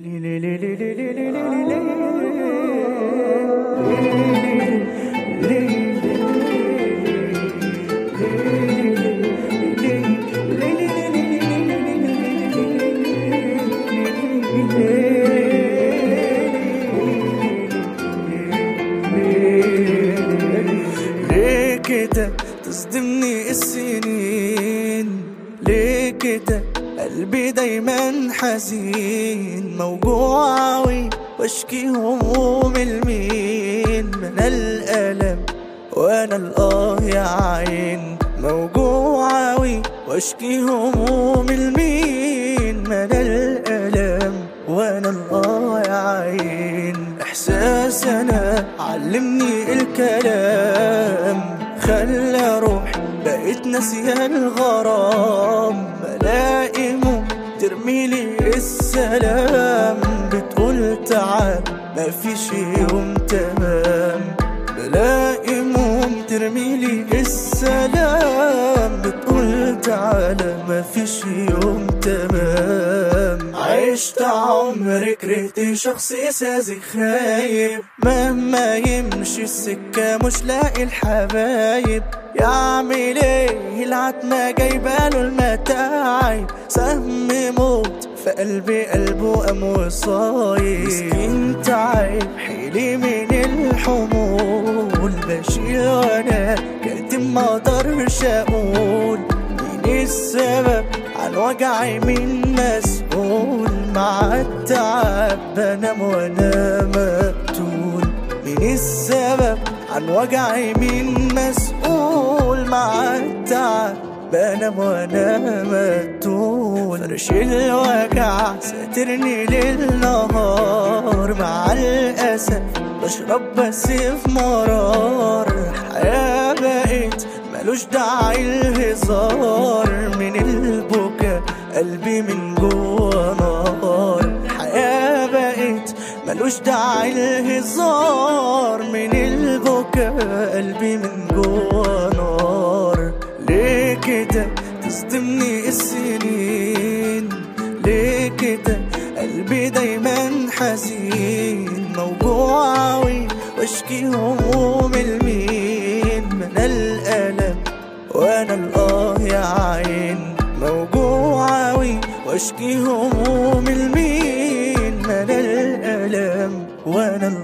ليه كده تصدمني السنين ليه كده قلبي دايما حزين موجوع أوي واشكي هموم المين من الألم وانا الآه يا عين موجوع أوي واشكي هموم المين من الألم وانا الآه يا عين احساس انا علمني الكلام خلى روح بقيت ناسية الغرام بلاقي مو ترميلي السلام بتقول تعال مفيش يوم تمام بلاقي موم ترميلي السلام بتقول تعالى مفيش يوم تمام عشت عمري كرهت شخصي ساذج خايب مهما يمشي السكة مش لاقي الحبايب يعمل ايه العتمة جايباله المتاعب سهم موت في قلبي قلبه قام وصايب مسكين تعب حيلي من الحمول بشيل وانا كاتم ما اقدرش اقول مين السبب عن وجعي مين مسؤول مع التعب بنام وانا مقتول مين السبب عن وجعي مين مسؤول مع التعب بنام وانا مقتول فرش الوجع ساترني للنهار مع الاسف بشرب بس في مرار حياة بقيت ملوش داعي الهزار من البكا قلبي من جوا نار حياة بقيت ملوش داعي الهزار من البكا قلبي من جوا نار ليه كده تصدمني السنين ليه كده قلبي دايما حزين موجوع أوي واشكي هموم المين من الألم وانا الآه يا عين موجوع أوي واشكي هموم المين من الألم وانا